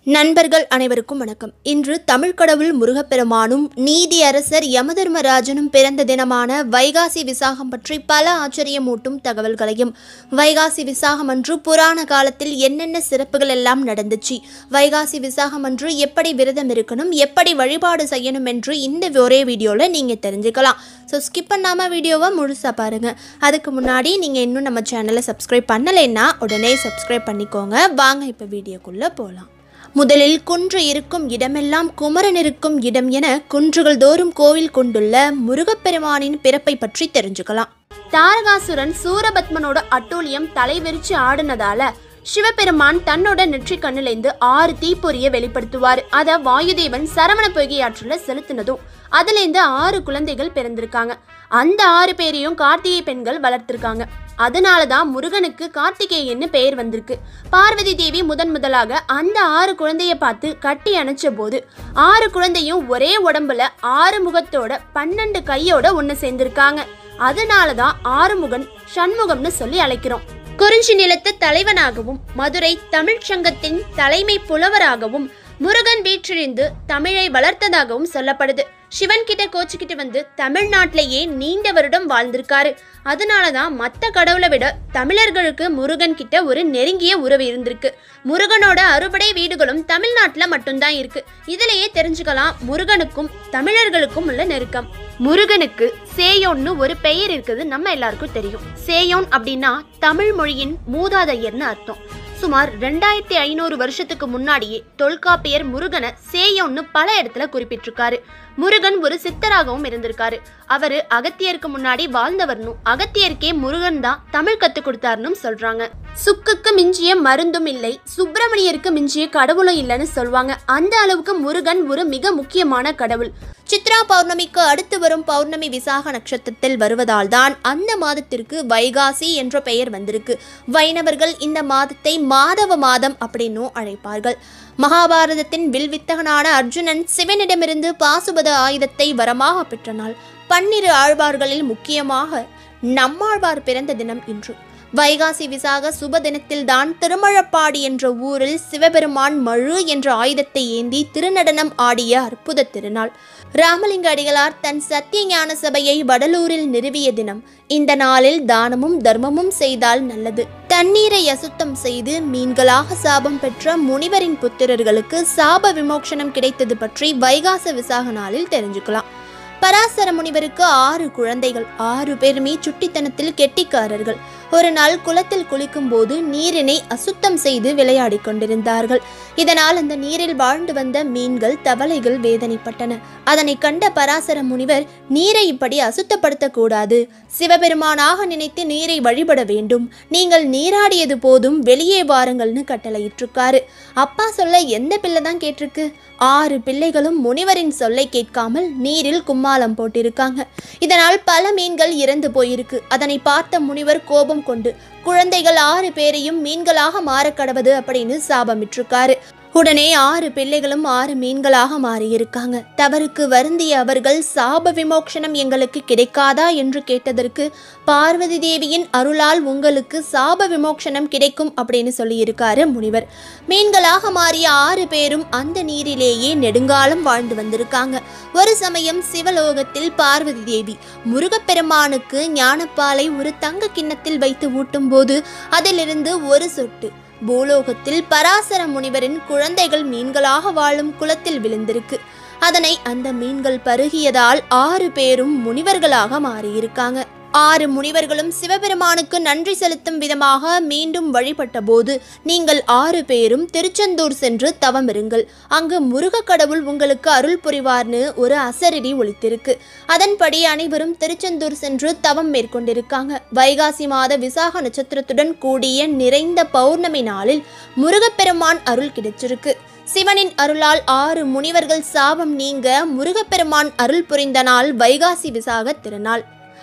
நண்பர்கள் அனைவருக்கும் வணக்கம் இன்று தமிழ் கடவுள் முருகப்பெருமானும் நீதியரசர் யமதர்மராஜனும் பிறந்த தினமான வைகாசி விசாகம் பற்றி பல ஆச்சரியமூட்டும் தகவல்களையும் வைகாசி விசாகம் அன்று புராண காலத்தில் என்னென்ன சிறப்புகள் எல்லாம் நடந்துச்சு வைகாசி விசாகம் அன்று எப்படி விரதம் இருக்கணும் எப்படி வழிபாடு செய்யணும் என்று இந்த ஒரே வீடியோவில் நீங்கள் தெரிஞ்சுக்கலாம் ஸோ ஸ்கிப் பண்ணாமல் வீடியோவை முழுசாக பாருங்கள் அதுக்கு முன்னாடி நீங்கள் இன்னும் நம்ம சேனலை சப்ஸ்கிரைப் பண்ணலைன்னா உடனே சப்ஸ்கிரைப் பண்ணிக்கோங்க வாங்க இப்போ வீடியோக்குள்ளே போகலாம் முதலில் குன்று இருக்கும் இடமெல்லாம் குமரன் இருக்கும் இடம் என குன்றுகள் தோறும் கோவில் கொண்டுள்ள முருகப்பெருமானின் பிறப்பை பற்றி தெரிஞ்சுக்கலாம் தாரகாசுரன் சூரபத்மனோட அட்டூழியம் தலைவெறிச்சு ஆடுனதால சிவபெருமான் தன்னோட நெற்றிக் கண்ணிலேந்து ஆறு தீப்பொறிய வெளிப்படுத்துவார் அத வாயுதேவன் சரவண பொய்கை ஆற்றுல செலுத்தினதும் அதுலேருந்து ஆறு குழந்தைகள் பிறந்திருக்காங்க அந்த ஆறு பேரையும் கார்த்திகை பெண்கள் வளர்த்திருக்காங்க அதனால தான் முருகனுக்கு கார்த்திகேயன்னு பெயர் வந்திருக்கு பார்வதி தேவி முதன் முதலாக அந்த ஆறு குழந்தைய பார்த்து கட்டி அணைச்ச போது ஆறு குழந்தையும் ஒரே உடம்புல ஆறு முகத்தோட பன்னெண்டு கையோட ஒன்று சேர்ந்திருக்காங்க அதனால தான் ஆறுமுகன் சண்முகம்னு சொல்லி அழைக்கிறோம் குறிஞ்சி நிலத்து தலைவனாகவும் மதுரை தமிழ்ச் சங்கத்தின் தலைமை புலவராகவும் முருகன் வீற்றிருந்து தமிழை வளர்த்ததாகவும் சொல்லப்படுது சிவன் கிட்ட கோச்சுக்கிட்டு வந்து தமிழ்நாட்டிலேயே நீண்ட வருடம் வாழ்ந்திருக்காரு அதனால தான் மற்ற கடவுளை விட தமிழர்களுக்கு முருகன் கிட்ட ஒரு நெருங்கிய உறவு இருந்திருக்கு முருகனோட அறுபடை வீடுகளும் தமிழ்நாட்டில் மட்டும்தான் இருக்கு இதுலயே தெரிஞ்சுக்கலாம் முருகனுக்கும் தமிழர்களுக்கும் உள்ள நெருக்கம் முருகனுக்கு சேயோன்னு ஒரு பெயர் இருக்குது நம்ம எல்லாருக்கும் தெரியும் சேயோன் அப்படின்னா தமிழ் மொழியின் மூதாதையர்னு அர்த்தம் சுமார் ரெண்டாயிரத்தி ஐநூறு வருஷத்துக்கு முன்னாடியே தொல்காப்பியர் முருகனை சேயோன்னு பல இடத்துல குறிப்பிட்டிருக்காரு முருகன் ஒரு சித்தராகவும் இருந்திருக்காரு அவரு அகத்தியருக்கு முன்னாடி வாழ்ந்தவர்னும் அகத்தியருக்கே முருகன் தான் தமிழ் கத்து கொடுத்தாருன்னு சொல்றாங்க சுக்குக்கு மிஞ்சிய மருந்தும் இல்லை சுப்பிரமணியருக்கு மிஞ்சிய கடவுளும் இல்லைன்னு சொல்லுவாங்க அந்த அளவுக்கு முருகன் ஒரு மிக முக்கியமான கடவுள் சித்ரா பௌர்ணமிக்கு அடுத்து வரும் பௌர்ணமி விசாக நட்சத்திரத்தில் வருவதால் தான் அந்த மாதத்திற்கு வைகாசி என்ற பெயர் வந்திருக்கு வைணவர்கள் இந்த மாதத்தை மாதவ மாதம் அப்படின்னும் அழைப்பார்கள் மகாபாரதத்தின் வில்வித்தகனான அர்ஜுனன் சிவனிடமிருந்து பாசுபத ஆயுதத்தை வரமாக பெற்ற நாள் பன்னிரு ஆழ்வார்களில் முக்கியமாக நம்மாழ்வார் பிறந்த தினம் இன்று வைகாசி விசாக சுப தினத்தில்தான் திருமழப்பாடி என்ற ஊரில் சிவபெருமான் மழு என்ற ஆயுதத்தை ஏந்தி திருநடனம் ஆடிய அற்புத திருநாள் ராமலிங்க அடிகளார் தன் சத்திய ஞான சபையை வடலூரில் நிறுவிய தினம் இந்த நாளில் தானமும் தர்மமும் செய்தால் நல்லது தண்ணீரை அசுத்தம் செய்து மீன்களாக சாபம் பெற்ற முனிவரின் புத்திரர்களுக்கு சாப விமோசனம் கிடைத்தது பற்றி வைகாச விசாக நாளில் தெரிஞ்சுக்கலாம் பராசர முனிவருக்கு ஆறு குழந்தைகள் ஆறு பேருமே சுட்டித்தனத்தில் கெட்டிக்காரர்கள் ஒரு நாள் குளத்தில் குளிக்கும் போது நீரினை அசுத்தம் செய்து விளையாடிக் கொண்டிருந்தார்கள் இதனால் அந்த நீரில் வாழ்ந்து வந்த மீன்கள் தவளைகள் வேதனைப்பட்டன அதனை கண்ட பராசர முனிவர் நீரை இப்படி அசுத்தப்படுத்தக்கூடாது சிவபெருமானாக நினைத்து நீரை வழிபட வேண்டும் நீங்கள் நீராடியது போதும் வெளியே வாருங்கள்னு கட்டளையிட்டிருக்காரு அப்பா சொல்ல எந்த பிள்ளை தான் கேட்டிருக்கு ஆறு பிள்ளைகளும் முனிவரின் சொல்லை கேட்காமல் நீரில் கும்மாளம் போட்டிருக்காங்க இதனால் பல மீன்கள் இறந்து போயிருக்கு அதனை பார்த்த முனிவர் கோபம் கொண்டு குழந்தைகள் ஆறு பேரையும் மீன்களாக மாறக்கடவது அப்படின்னு சாபமிட்டிருக்காரு உடனே ஆறு பிள்ளைகளும் ஆறு மீன்களாக மாறியிருக்காங்க தவறுக்கு வருந்திய அவர்கள் சாப விமோக்ஷனம் எங்களுக்கு கிடைக்காதா என்று கேட்டதற்கு பார்வதி தேவியின் அருளால் உங்களுக்கு சாப விமோக்ஷனம் கிடைக்கும் அப்படின்னு சொல்லியிருக்காரு முனிவர் மீன்களாக மாறிய ஆறு பேரும் அந்த நீரிலேயே நெடுங்காலம் வாழ்ந்து வந்திருக்காங்க ஒரு சமயம் சிவலோகத்தில் பார்வதி தேவி முருகப்பெருமானுக்கு ஞானப்பாலை ஒரு தங்க கிண்ணத்தில் வைத்து ஊட்டும் போது அதிலிருந்து ஒரு சொட்டு பூலோகத்தில் பராசர முனிவரின் குழந்தைகள் மீன்களாக வாழும் குளத்தில் விழுந்திருக்கு அதனை அந்த மீன்கள் பருகியதால் ஆறு பேரும் முனிவர்களாக மாறியிருக்காங்க ஆறு முனிவர்களும் சிவபெருமானுக்கு நன்றி செலுத்தும் விதமாக மீண்டும் வழிபட்ட போது நீங்கள் ஆறு பேரும் திருச்செந்தூர் சென்று தவம் இருங்கள் அங்கு முருக கடவுள் உங்களுக்கு அருள் புரிவார்னு ஒரு அசரடி ஒலித்திருக்கு அதன்படி அனைவரும் திருச்செந்தூர் சென்று தவம் மேற்கொண்டிருக்காங்க வைகாசி மாத விசாக நட்சத்திரத்துடன் கூடிய நிறைந்த பௌர்ணமி நாளில் முருகப்பெருமான் அருள் கிடைச்சிருக்கு சிவனின் அருளால் ஆறு முனிவர்கள் சாபம் நீங்க முருகப்பெருமான் அருள் புரிந்த நாள் வைகாசி விசாக திருநாள்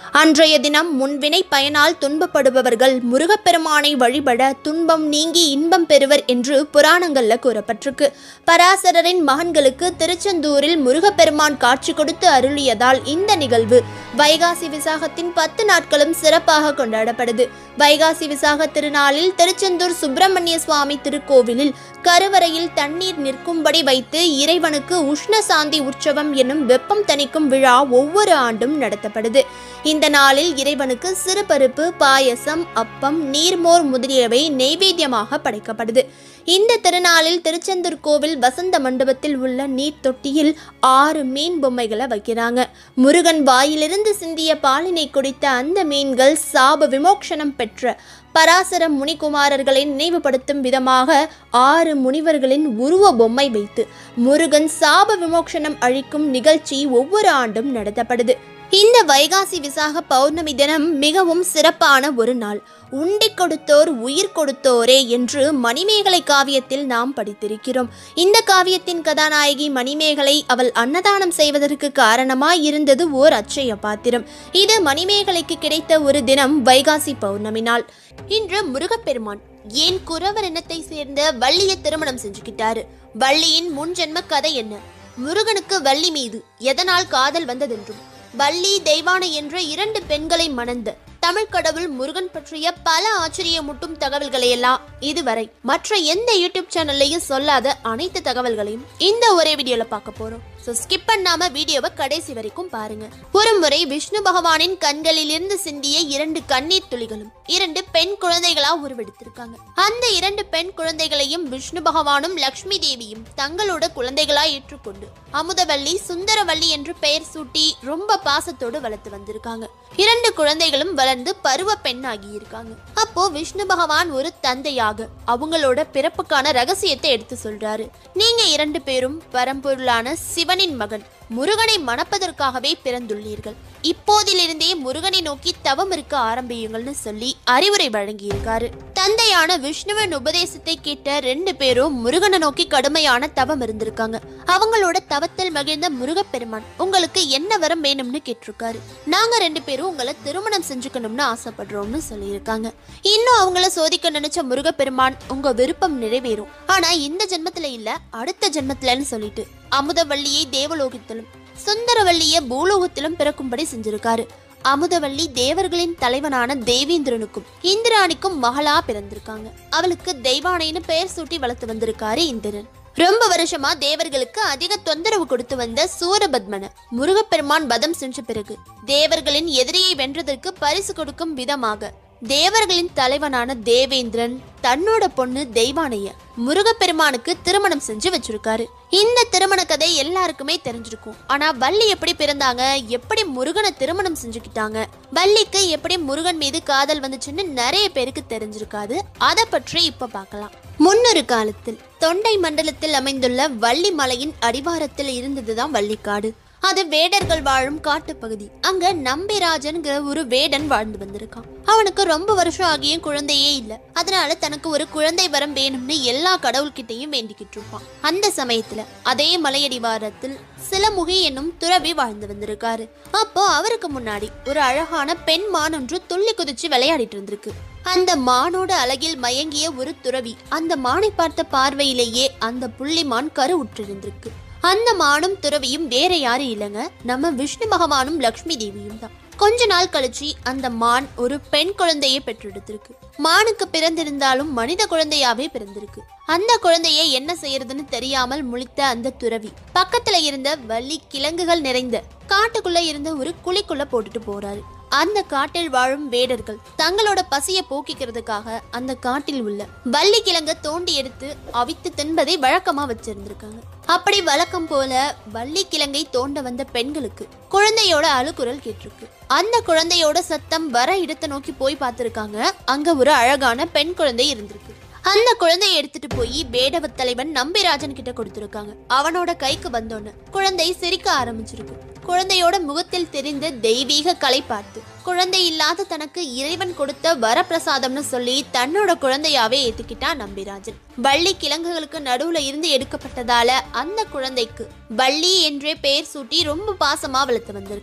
அன்றைய தினம் முன்வினை பயனால் துன்பப்படுபவர்கள் முருகப்பெருமானை வழிபட துன்பம் நீங்கி இன்பம் பெறுவர் என்று புராணங்கள்ல கூறப்பட்டிருக்கு பராசரரின் மகன்களுக்கு திருச்செந்தூரில் முருகப்பெருமான் காட்சி கொடுத்து அருளியதால் இந்த நிகழ்வு வைகாசி விசாகத்தின் பத்து நாட்களும் சிறப்பாக கொண்டாடப்படுது வைகாசி விசாக திருநாளில் திருச்செந்தூர் சுப்பிரமணிய சுவாமி திருக்கோவிலில் கருவறையில் தண்ணீர் நிற்கும்படி வைத்து இறைவனுக்கு உஷ்ணசாந்தி உற்சவம் என்னும் வெப்பம் தணிக்கும் விழா ஒவ்வொரு ஆண்டும் நடத்தப்படுது இந்த நாளில் இறைவனுக்கு சிறு பருப்பு பாயசம் அப்பம் நீர்மோர் முதலியவை நெய்வேத்தியமாக படைக்கப்படுது இந்த திருநாளில் திருச்செந்தூர் கோவில் வசந்த மண்டபத்தில் உள்ள நீர் தொட்டியில் ஆறு மீன் பொம்மைகளை வைக்கிறாங்க முருகன் வாயிலிருந்து சிந்திய பாலினை குடித்த அந்த மீன்கள் சாப விமோக்ஷனம் பெற்ற பராசர முனிகுமாரர்களை நினைவுபடுத்தும் விதமாக ஆறு முனிவர்களின் உருவ பொம்மை வைத்து முருகன் சாப விமோக்ஷனம் அழிக்கும் நிகழ்ச்சி ஒவ்வொரு ஆண்டும் நடத்தப்படுது இந்த வைகாசி விசாக பௌர்ணமி தினம் மிகவும் சிறப்பான ஒரு நாள் உண்டி கொடுத்தோர் உயிர் கொடுத்தோரே என்று மணிமேகலை காவியத்தில் நாம் படித்திருக்கிறோம் இந்த காவியத்தின் கதாநாயகி மணிமேகலை அவள் அன்னதானம் செய்வதற்கு காரணமாய் இருந்தது ஓர் அச்சய பாத்திரம் இது மணிமேகலைக்கு கிடைத்த ஒரு தினம் வைகாசி பௌர்ணமி நாள் இன்று முருகப்பெருமான் ஏன் குறவர் இனத்தை சேர்ந்த வள்ளியை திருமணம் செஞ்சுக்கிட்டாரு வள்ளியின் முன் ஜென்ம கதை என்ன முருகனுக்கு வள்ளி மீது எதனால் காதல் வந்ததென்றும் வள்ளி தெய்வானை என்ற இரண்டு பெண்களை மணந்த தமிழ் கடவுள் முருகன் பற்றிய பல ஆச்சரியமூட்டும் தகவல்களை எல்லாம் இதுவரை மற்ற எந்த யூடியூப் சேனல்லையும் சொல்லாத அனைத்து தகவல்களையும் இந்த ஒரே வீடியோல பார்க்க போறோம் ஸோ ஸ்கிப் பண்ணாம வீடியோவை கடைசி வரைக்கும் பாருங்க ஒரு முறை விஷ்ணு பகவானின் கண்களில் இருந்து சிந்திய இரண்டு கண்ணீர் துளிகளும் இரண்டு பெண் குழந்தைகளா உருவெடுத்திருக்காங்க அந்த இரண்டு பெண் குழந்தைகளையும் விஷ்ணு பகவானும் லக்ஷ்மி தேவியும் தங்களோட குழந்தைகளா ஏற்றுக்கொண்டு அமுதவள்ளி சுந்தரவள்ளி என்று பெயர் சூட்டி ரொம்ப பாசத்தோடு வளர்த்து வந்திருக்காங்க இரண்டு குழந்தைகளும் வளர்ந்து பருவ பெண்ணாகி இருக்காங்க அப்போ விஷ்ணு பகவான் ஒரு தந்தையாக அவங்களோட பிறப்புக்கான ரகசியத்தை எடுத்து சொல்றாரு நீங்க இரண்டு பேரும் பரம்பொருளான சிவனின் மகன் முருகனை மணப்பதற்காகவே பிறந்துள்ளீர்கள் இப்போதிலிருந்தே முருகனை நோக்கி தவம் இருக்க ஆரம்பியுங்கள்னு சொல்லி அறிவுரை வழங்கியிருக்காரு தந்தையான விஷ்ணுவின் உபதேசத்தை கேட்ட ரெண்டு பேரும் முருகனை நோக்கி கடுமையான தவம் இருந்திருக்காங்க அவங்களோட தவத்தில் மகிழ்ந்த முருகப்பெருமான் உங்களுக்கு என்ன வரம் வேணும்னு கேட்டிருக்காரு நாங்க ரெண்டு பேரும் உங்களை திருமணம் செஞ்சுக்கணும்னு ஆசைப்படுறோம்னு சொல்லியிருக்காங்க இன்னும் அவங்கள சோதிக்க நினைச்ச முருகப்பெருமான் உங்க விருப்பம் நிறைவேறும் ஆனா இந்த ஜென்மத்துல இல்ல அடுத்த ஜென்மத்துலன்னு சொல்லிட்டு அமுதவள்ளியை தேவலோகத்திலும் சுந்தரவள்ளிய பூலோகத்திலும் பிறக்கும்படி செஞ்சிருக்காரு அமுதவள்ளி தேவர்களின் தலைவனான தேவேந்திரனுக்கும் இந்திராணிக்கும் மகளா பிறந்திருக்காங்க அவளுக்கு தெய்வானைன்னு பெயர் சூட்டி வளர்த்து வந்திருக்காரு இந்திரன் ரொம்ப வருஷமா தேவர்களுக்கு அதிக தொந்தரவு கொடுத்து வந்த சூரபத்மன முருகப்பெருமான் வதம் செஞ்ச பிறகு தேவர்களின் எதிரியை வென்றதற்கு பரிசு கொடுக்கும் விதமாக தேவர்களின் தலைவனான தேவேந்திரன் தன்னோட பொண்ணு தெய்வானைய முருகப்பெருமானுக்கு திருமணம் செஞ்சு வச்சிருக்காரு இந்த திருமண கதை எல்லாருக்குமே தெரிஞ்சிருக்கும் ஆனா வள்ளி எப்படி பிறந்தாங்க எப்படி முருகனை திருமணம் செஞ்சுக்கிட்டாங்க வள்ளிக்கு எப்படி முருகன் மீது காதல் வந்துச்சுன்னு நிறைய பேருக்கு தெரிஞ்சிருக்காது அதை பற்றி இப்ப பார்க்கலாம் முன்னொரு காலத்தில் தொண்டை மண்டலத்தில் அமைந்துள்ள வள்ளி மலையின் அடிவாரத்தில் இருந்ததுதான் வள்ளிக்காடு அது வேடர்கள் வாழும் காட்டுப்பகுதி அங்க நம்பிராஜன்கிற ஒரு வேடன் வாழ்ந்து வந்திருக்கான் அவனுக்கு ரொம்ப வருஷம் ஆகியும் குழந்தையே இல்ல அதனால தனக்கு ஒரு குழந்தை வரம் வேணும்னு எல்லா கடவுள்கிட்டையும் வேண்டிக்கிட்டு இருப்பான் அந்த சமயத்துல அதே மலையடிவாரத்தில் சிலமுகி என்னும் துறவி வாழ்ந்து வந்திருக்காரு அப்போ அவருக்கு முன்னாடி ஒரு அழகான பெண் மான் ஒன்று துள்ளி குதிச்சு விளையாடிட்டு இருந்திருக்கு அந்த மானோட அழகில் மயங்கிய ஒரு துறவி அந்த மானை பார்த்த பார்வையிலேயே அந்த புள்ளிமான் கரு உற்றிருந்திருக்கு அந்த மானும் துறவியும் வேற யாரும் இல்லைங்க நம்ம விஷ்ணு பகவானும் லக்ஷ்மி தேவியும் தான் கொஞ்ச நாள் கழிச்சு அந்த மான் ஒரு பெண் குழந்தையை பெற்றெடுத்திருக்கு மானுக்கு பிறந்திருந்தாலும் மனித குழந்தையாவே பிறந்திருக்கு அந்த குழந்தையை என்ன செய்யறதுன்னு தெரியாமல் முழித்த அந்த துறவி பக்கத்துல இருந்த வள்ளி கிழங்குகள் நிறைந்த காட்டுக்குள்ள இருந்த ஒரு குழிக்குள்ள போட்டுட்டு போறாரு அந்த காட்டில் வாழும் வேடர்கள் தங்களோட பசியை போக்கிக்கிறதுக்காக அந்த காட்டில் உள்ள வள்ளி கிழங்க தோண்டி எடுத்து அவித்து தின்பதை வழக்கமா வச்சிருந்திருக்காங்க அப்படி வழக்கம் போல வள்ளி கிழங்கை தோண்ட வந்த பெண்களுக்கு குழந்தையோட அழுகுரல் கேட்டிருக்கு அந்த குழந்தையோட சத்தம் வர இடத்தை நோக்கி போய் பார்த்திருக்காங்க அங்க ஒரு அழகான பெண் குழந்தை இருந்திருக்கு அந்த குழந்தையை எடுத்துட்டு போய் பேடவ தலைவன் நம்பிராஜன் கிட்ட கொடுத்திருக்காங்க அவனோட கைக்கு வந்தோன்னு குழந்தை சிரிக்க ஆரம்பிச்சிருக்கு குழந்தையோட முகத்தில் தெரிந்த தெய்வீக கலை பார்த்து குழந்தை இல்லாத தனக்கு இறைவன் கொடுத்த வரப்பிரசாதம்னு சொல்லி தன்னோட குழந்தையாவே ஏத்துக்கிட்டான் நம்பிராஜன் வள்ளி கிழங்குகளுக்கு நடுவுல இருந்து எடுக்கப்பட்டதால அந்த குழந்தைக்கு வள்ளி என்றே பெயர் சூட்டி ரொம்ப பாசமா வளர்த்து வந்திருக்கான்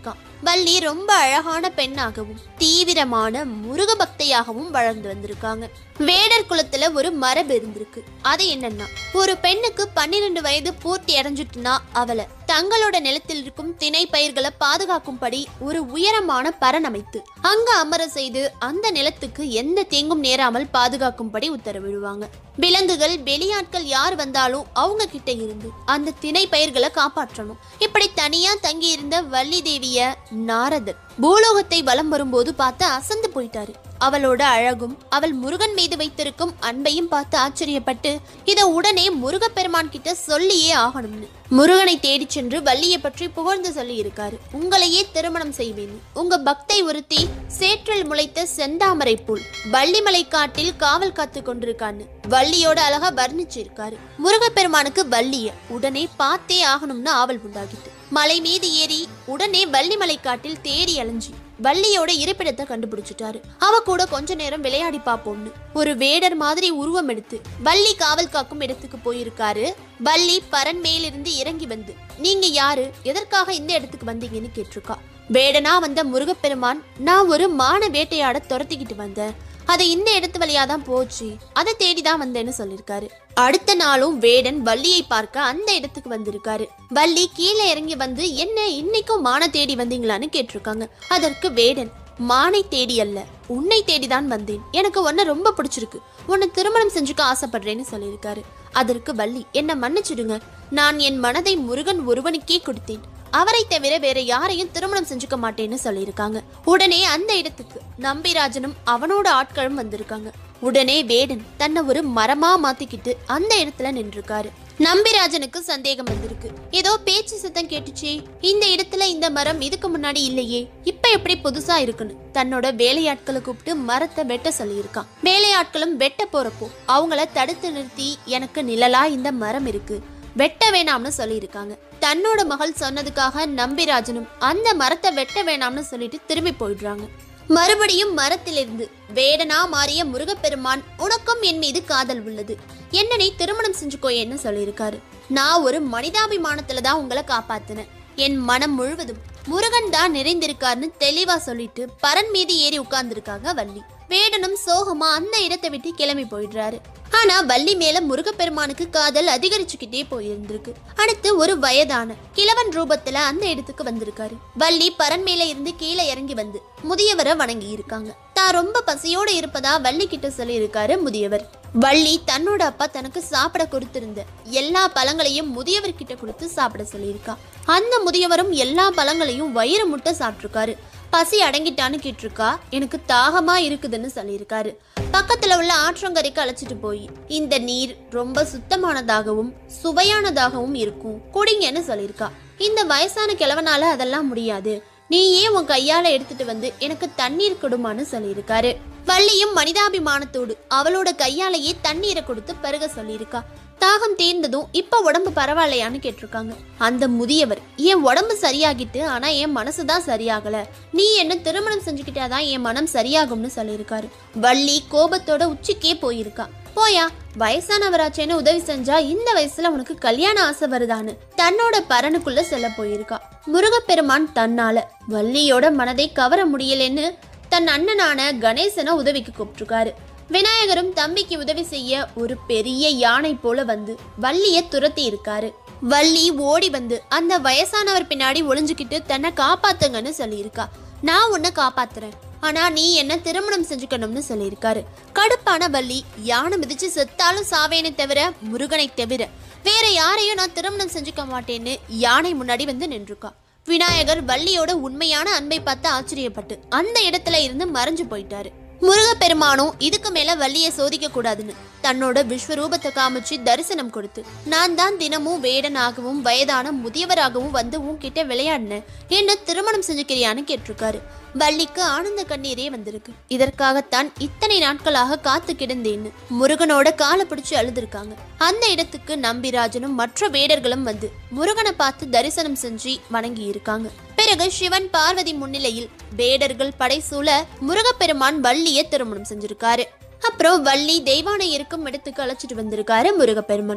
வள்ளி ரொம்ப அழகான பெண்ணாகவும் தீவிரமான முருக பக்தையாகவும் வளர்ந்து வந்திருக்காங்க வேடர் குலத்துல ஒரு மரபு இருந்திருக்கு அது என்னன்னா ஒரு பெண்ணுக்கு பன்னிரெண்டு வயது பூர்த்தி அடைஞ்சிட்டுனா அவளை தங்களோட நிலத்தில் இருக்கும் திணை பயிர்களை பாதுகாக்கும்படி ஒரு உயரமான பரண் அமைத்து அங்க அமர செய்து அந்த நிலத்துக்கு எந்த தீங்கும் நேராமல் பாதுகாக்கும்படி உத்தரவிடுவாங்க விலங்குகள் வெளியாட்கள் யார் வந்தாலும் அவங்க கிட்ட இருந்து அந்த திணை பயிர்களை காப்பாற்றணும் இப்படி தனியா தங்கி இருந்த வள்ளி தேவிய நாரதர் பூலோகத்தை வலம் வரும்போது பார்த்து அசந்து போயிட்டாரு அவளோட அழகும் அவள் முருகன் மீது வைத்திருக்கும் அன்பையும் பார்த்து ஆச்சரியப்பட்டு இதை உடனே முருகப்பெருமான் கிட்ட சொல்லியே ஆகணும்னு முருகனை தேடிச் சென்று வள்ளியை பற்றி புகழ்ந்து சொல்லி இருக்காரு உங்களையே திருமணம் செய்வேன் உங்க பக்தை ஒருத்தி சேற்றில் முளைத்த செந்தாமரை போல் வள்ளிமலை காட்டில் காவல் காத்து கொண்டிருக்கான்னு வள்ளியோட அழகா வர்ணிச்சிருக்காரு முருகப்பெருமானுக்கு வள்ளிய உடனே பார்த்தே ஆகணும்னு ஆவல் உண்டாகிட்டு மலை மீது ஏறி உடனே வள்ளிமலை காட்டில் தேடி அலைஞ்சி வள்ளியோட இருப்பிடத்தை கண்டுபிடிச்சிட்டாரு அவ கூட கொஞ்ச நேரம் விளையாடி பார்ப்போம்னு ஒரு வேடர் மாதிரி உருவம் எடுத்து வள்ளி காவல் காக்கும் இடத்துக்கு போயிருக்காரு வள்ளி பரன் மேலிருந்து இறங்கி வந்து நீங்க யாரு எதற்காக இந்த இடத்துக்கு வந்தீங்கன்னு கேட்டிருக்கா வேடனா வந்த முருகப்பெருமான் நான் ஒரு மான வேட்டையாட துரத்திக்கிட்டு வந்தேன் அது இந்த இடத்து வழியா தான் போச்சு அதை தேடி தான் வந்தேன்னு சொல்லியிருக்காரு அடுத்த நாளும் வேடன் வள்ளியை பார்க்க அந்த இடத்துக்கு வந்திருக்காரு வள்ளி கீழே இறங்கி வந்து என்ன இன்னைக்கும் மான தேடி வந்தீங்களான்னு கேட்டிருக்காங்க அதற்கு வேடன் மானை தேடி அல்ல உன்னை தேடி தான் வந்தேன் எனக்கு உன்னை ரொம்ப பிடிச்சிருக்கு உன்னை திருமணம் செஞ்சுக்க ஆசைப்படுறேன்னு சொல்லியிருக்காரு அதற்கு வள்ளி என்ன மன்னிச்சிடுங்க நான் என் மனதை முருகன் ஒருவனுக்கே கொடுத்தேன் அவரை தவிர வேற யாரையும் திருமணம் செஞ்சுக்க மாட்டேன்னு சொல்லியிருக்காங்க உடனே அந்த இடத்துக்கு நம்பிராஜனும் அவனோட ஆட்களும் வந்திருக்காங்க உடனே வேடன் தன்னை ஒரு மரமா மாத்திக்கிட்டு அந்த இடத்துல நின்றுருக்காரு நம்பிராஜனுக்கு சந்தேகம் வந்திருக்கு ஏதோ பேச்சு சத்தம் கேட்டுச்சே இந்த இடத்துல இந்த மரம் இதுக்கு முன்னாடி இல்லையே இப்ப எப்படி புதுசா இருக்குன்னு தன்னோட வேலையாட்களை கூப்பிட்டு மரத்தை வெட்ட சொல்லியிருக்கான் வேலையாட்களும் வெட்ட போறப்போ அவங்கள தடுத்து நிறுத்தி எனக்கு நிழலா இந்த மரம் இருக்கு வெட்ட வேணாம்னு சொல்லியிருக்காங்க தன்னோட மகள் சொன்னதுக்காக நம்பிராஜனும் அந்த மரத்தை வெட்ட வேணாம்னு சொல்லிட்டு திரும்பி போயிடுறாங்க மறுபடியும் மரத்திலிருந்து வேடனா மாறிய முருகப்பெருமான் உனக்கும் என் மீது காதல் உள்ளது என்னனை திருமணம் செஞ்சுக்கோயேன்னு சொல்லியிருக்காரு நான் ஒரு மனிதாபிமானத்துல தான் உங்களை காப்பாத்தினேன் என் மனம் முழுவதும் முருகன் தான் நிறைந்திருக்காருன்னு தெளிவா சொல்லிட்டு பரன் மீது ஏறி உட்கார்ந்திருக்காங்க வள்ளி வேடனும் சோகமா அந்த இடத்தை விட்டு கிளம்பி போயிடுறாரு ஆனா வள்ளி மேல முருகப்பெருமானுக்கு காதல் அதிகரிச்சுக்கிட்டே போயிருந்திருக்கு அடுத்து ஒரு வயதான கிழவன் ரூபத்துல அந்த இடத்துக்கு வந்திருக்காரு வள்ளி பரன் மேல இருந்து கீழே இறங்கி வந்து முதியவரை வணங்கி இருக்காங்க தான் ரொம்ப பசியோட இருப்பதா வள்ளி கிட்ட சொல்லி இருக்காரு முதியவர் வள்ளி தன்னோட அப்பா தனக்கு சாப்பிட கொடுத்திருந்த எல்லா பழங்களையும் முதியவர்கிட்ட கொடுத்து சாப்பிட சொல்லியிருக்கா அந்த முதியவரும் எல்லா பழங்களையும் வயிறு முட்டை சாப்பிட்டிருக்காரு பசி அடங்கிட்டான்னு கேட்டிருக்கா எனக்கு தாகமா இருக்குதுன்னு சொல்லியிருக்காரு பக்கத்துல உள்ள ஆற்றங்கரைக்கு அழைச்சிட்டு போய் இந்த நீர் ரொம்ப சுத்தமானதாகவும் சுவையானதாகவும் இருக்கும் குடிங்கன்னு சொல்லியிருக்கா இந்த வயசான கிழவனால அதெல்லாம் முடியாது நீ ஏன் உன் கையால எடுத்துட்டு வந்து எனக்கு தண்ணீர் கொடுமான்னு சொல்லியிருக்காரு வள்ளியும் மனிதாபிமானத்தோடு அவளோட கையாலேயே தண்ணீரை கொடுத்து பருக சொல்லியிருக்கா தாகம் தீர்ந்ததும் இப்ப உடம்பு பரவாயில்லையான்னு கேட்டிருக்காங்க அந்த முதியவர் என் உடம்பு சரியாகிட்டு ஆனா என் மனசு தான் சரியாகல நீ என்ன திருமணம் செஞ்சுக்கிட்டாதான் என் மனம் சரியாகும்னு சொல்லியிருக்காரு வள்ளி கோபத்தோட உச்சிக்கே போயிருக்கா போயா வயசானவராச்சேன்னு உதவி செஞ்சா இந்த வயசுல உனக்கு கல்யாண ஆசை வருதான்னு தன்னோட பரனுக்குள்ள செல்ல போயிருக்கா முருகப்பெருமான் தன்னால வள்ளியோட மனதை கவர முடியலன்னு தன் அண்ணனான கணேசனை உதவிக்கு கூப்பிட்டுருக்காரு விநாயகரும் தம்பிக்கு உதவி செய்ய ஒரு பெரிய யானை போல வந்து வள்ளிய துரத்தி இருக்காரு வள்ளி ஓடி வந்து அந்த வயசானவர் பின்னாடி ஒளிஞ்சுக்கிட்டு தன்னை காப்பாத்துங்கன்னு சொல்லியிருக்கா நான் உன்னை காப்பாத்துறேன் ஆனா நீ என்ன திருமணம் செஞ்சுக்கணும்னு சொல்லியிருக்காரு கடுப்பான வள்ளி யானை மிதிச்சு செத்தாலும் சாவேனே தவிர முருகனை தவிர வேற யாரையும் நான் திருமணம் செஞ்சுக்க மாட்டேன்னு யானை முன்னாடி வந்து நின்றுக்கா விநாயகர் வள்ளியோட உண்மையான அன்பை பார்த்து ஆச்சரியப்பட்டு அந்த இடத்துல இருந்து மறைஞ்சு போயிட்டாரு முருகப்பெருமானும் இதுக்கு மேல வள்ளிய சோதிக்க கூடாதுன்னு தன்னோட விஸ்வரூபத்தை காமிச்சு தரிசனம் கொடுத்து நான் தான் தினமும் வேடனாகவும் வயதான முதியவராகவும் வந்து உன்கிட்ட விளையாடினேன் என்ன திருமணம் செஞ்சுக்கிறியான்னு கேட்டிருக்காரு வள்ளிக்கு ஆனந்த கண்ணீரே வந்திருக்கு இதற்காகத்தான் இத்தனை நாட்களாக காத்து கிடந்தேன்னு முருகனோட காலை பிடிச்சு அழுதுருக்காங்க அந்த இடத்துக்கு நம்பிராஜனும் மற்ற வேடர்களும் வந்து முருகனை பார்த்து தரிசனம் செஞ்சு வணங்கி இருக்காங்க பிறகு சிவன் பார்வதி முன்னிலையில் வேடர்கள் படைசூழ முருகப்பெருமான் வள்ளிய திருமணம் செஞ்சிருக்காரு அப்புறம் வள்ளி தெய்வானை இருக்கும் இடத்துக்கு அழைச்சிட்டு வந்திருக்காரு முருகப்பெருமான்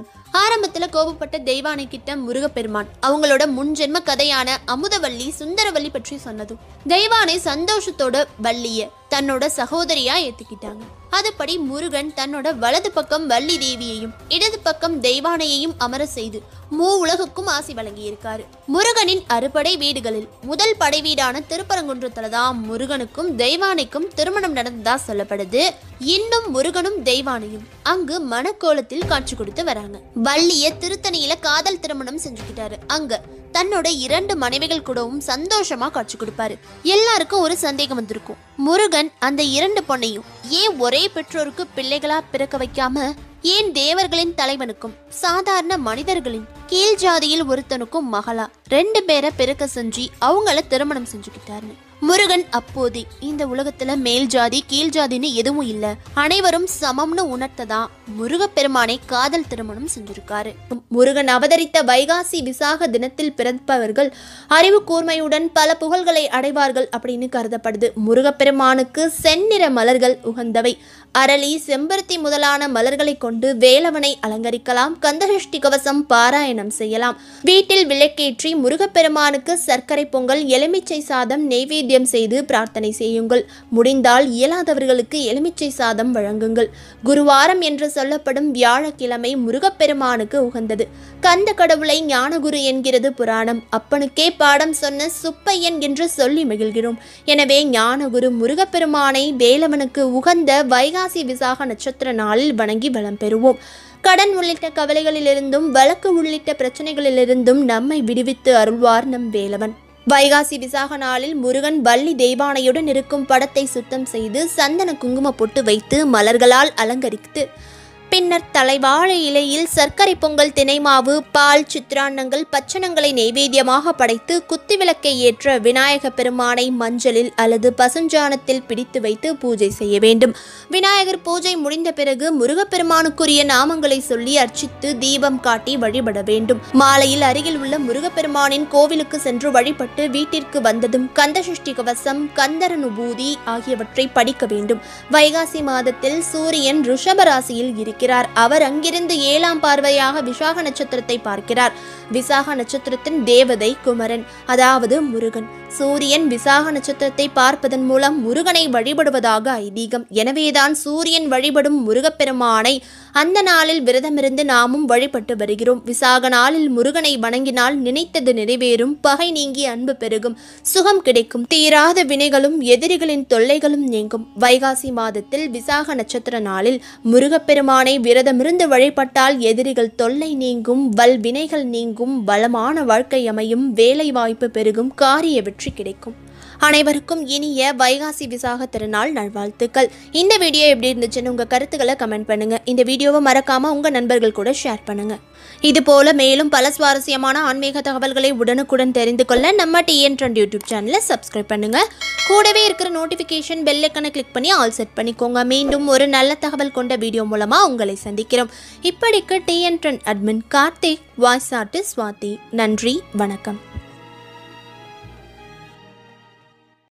ஆரம்பத்துல கோபப்பட்ட தெய்வானை கிட்ட முருகப்பெருமான் அவங்களோட முன்ஜென்ம கதையான அமுதவள்ளி சுந்தரவள்ளி பற்றி சொன்னதும் தெய்வானை சந்தோஷத்தோட வள்ளிய தன்னோட சகோதரியா ஏத்துக்கிட்டாங்க அதுபடி முருகன் தன்னோட வலது பக்கம் வள்ளி தேவியையும் இடது பக்கம் தெய்வானையையும் அமர செய்து மூ உலகுக்கும் ஆசி வழங்கியிருக்காரு முருகனின் அறுபடை வீடுகளில் முதல் படை வீடான திருப்பரங்குன்றத்துல தான் முருகனுக்கும் தெய்வானைக்கும் திருமணம் நடந்ததா சொல்லப்படுது இன்னும் முருகனும் தெய்வானையும் அங்கு மணக்கோலத்தில் காட்சி கொடுத்து வராங்க வள்ளிய திருத்தணியில காதல் திருமணம் செஞ்சுக்கிட்டாரு அங்க தன்னோட இரண்டு மனைவிகள் கூடவும் சந்தோஷமா காட்சி கொடுப்பாரு எல்லாருக்கும் ஒரு சந்தேகம் வந்திருக்கும் முருகன் அந்த இரண்டு பொண்ணையும் ஏன் ஒரே பெற்றோருக்கு பிள்ளைகளா பிறக்க வைக்காம ஏன் தேவர்களின் தலைவனுக்கும் சாதாரண மனிதர்களின் கீழ் ஜாதியில் ஒருத்தனுக்கும் மகளா ரெண்டு பேரை பிறக்க செஞ்சு அவங்கள திருமணம் செஞ்சுக்கிட்டாருன்னு முருகன் அப்போதே இந்த உலகத்துல மேல் ஜாதி கீழ் ஜாதின்னு எதுவும் இல்ல அனைவரும் சமம்னு உணர்த்ததான் முருகப்பெருமானை காதல் திருமணம் செஞ்சிருக்காரு முருகன் அவதரித்த வைகாசி விசாக தினத்தில் பிறப்பவர்கள் அறிவு கூர்மையுடன் பல புகழ்களை அடைவார்கள் அப்படின்னு கருதப்படுது முருகப்பெருமானுக்கு செந்நிற மலர்கள் உகந்தவை அரளி செம்பருத்தி முதலான மலர்களை கொண்டு வேலவனை அலங்கரிக்கலாம் கந்தசஷ்டி கவசம் பாராயணம் செய்யலாம் வீட்டில் விளக்கேற்றி முருகப்பெருமானுக்கு சர்க்கரை பொங்கல் எலுமிச்சை சாதம் நெய்வேத்தியம் செய்து பிரார்த்தனை செய்யுங்கள் முடிந்தால் இயலாதவர்களுக்கு எலுமிச்சை சாதம் வழங்குங்கள் குருவாரம் என்று சொல்லப்படும் வியாழக்கிழமை முருகப்பெருமானுக்கு உகந்தது கந்த கடவுளை ஞானகுரு என்கிறது புராணம் அப்பனுக்கே பாடம் சொன்ன சுப்பையன் என்று சொல்லி மகிழ்கிறோம் எனவே ஞானகுரு முருகப்பெருமானை வேலவனுக்கு உகந்த வைகாசி விசாக நட்சத்திர நாளில் வணங்கி வளம் பெறுவோம் கடன் உள்ளிட்ட கவலைகளிலிருந்தும் வழக்கு உள்ளிட்ட பிரச்சனைகளிலிருந்தும் நம்மை விடுவித்து அருள்வார் நம் வேலவன் வைகாசி விசாக நாளில் முருகன் வள்ளி தெய்வானையுடன் இருக்கும் படத்தை சுத்தம் செய்து சந்தன குங்கும பொட்டு வைத்து மலர்களால் அலங்கரித்து பின்னர் தலைவாழை இலையில் சர்க்கரை பொங்கல் தினைமாவு பால் சித்ரான்னங்கள் பச்சனங்களை நெய்வேத்தியமாக படைத்து குத்துவிளக்கை ஏற்ற விநாயக பெருமானை மஞ்சளில் அல்லது பசுஞ்சாணத்தில் பிடித்து வைத்து பூஜை செய்ய வேண்டும் விநாயகர் பூஜை முடிந்த பிறகு முருகப்பெருமானுக்குரிய நாமங்களை சொல்லி அர்ச்சித்து தீபம் காட்டி வழிபட வேண்டும் மாலையில் அருகில் உள்ள முருகப்பெருமானின் கோவிலுக்கு சென்று வழிபட்டு வீட்டிற்கு வந்ததும் கந்தசஷ்டி கவசம் கந்தரனுபூதி ஆகியவற்றை படிக்க வேண்டும் வைகாசி மாதத்தில் சூரியன் ரிஷப ராசியில் இருக்கிறார் அவர் அங்கிருந்து ஏழாம் பார்வையாக விசாக நட்சத்திரத்தை பார்க்கிறார் விசாக நட்சத்திரத்தின் தேவதை குமரன் அதாவது முருகன் சூரியன் விசாக நட்சத்திரத்தை பார்ப்பதன் மூலம் முருகனை வழிபடுவதாக ஐதீகம் எனவேதான் சூரியன் வழிபடும் முருகப்பெருமானை அந்த நாளில் விரதமிருந்து நாமும் வழிபட்டு வருகிறோம் விசாக நாளில் முருகனை வணங்கினால் நினைத்தது நிறைவேறும் பகை நீங்கி அன்பு பெருகும் சுகம் கிடைக்கும் தீராத வினைகளும் எதிரிகளின் தொல்லைகளும் நீங்கும் வைகாசி மாதத்தில் விசாக நட்சத்திர நாளில் முருகப்பெருமானை விரதமிருந்து வழிபட்டால் எதிரிகள் தொல்லை நீங்கும் வல் வினைகள் நீங்கும் வளமான வாழ்க்கை அமையும் வேலை வாய்ப்பு பெருகும் காரிய வெற்றி கிடைக்கும் அனைவருக்கும் இனிய வைகாசி விசாக திருநாள் நல்வாழ்த்துக்கள் இந்த வீடியோ எப்படி இருந்துச்சுன்னு உங்கள் கருத்துக்களை கமெண்ட் பண்ணுங்க இந்த வீடியோவை மறக்காம உங்கள் நண்பர்கள் கூட ஷேர் பண்ணுங்க இது போல மேலும் பல சுவாரஸ்யமான ஆன்மீக தகவல்களை உடனுக்குடன் தெரிந்து கொள்ள நம்ம டிஎன் ட்ரெண்ட் யூடியூப் சேனலை சப்ஸ்கிரைப் பண்ணுங்க கூடவே இருக்கிற நோட்டிஃபிகேஷன் பெல் ஐக்கனை கிளிக் பண்ணி ஆல் செட் பண்ணிக்கோங்க மீண்டும் ஒரு நல்ல தகவல் கொண்ட வீடியோ மூலமா உங்களை சந்திக்கிறோம் இப்படிக்கு TN trend admin Karthik voice artist Swathi நன்றி வணக்கம்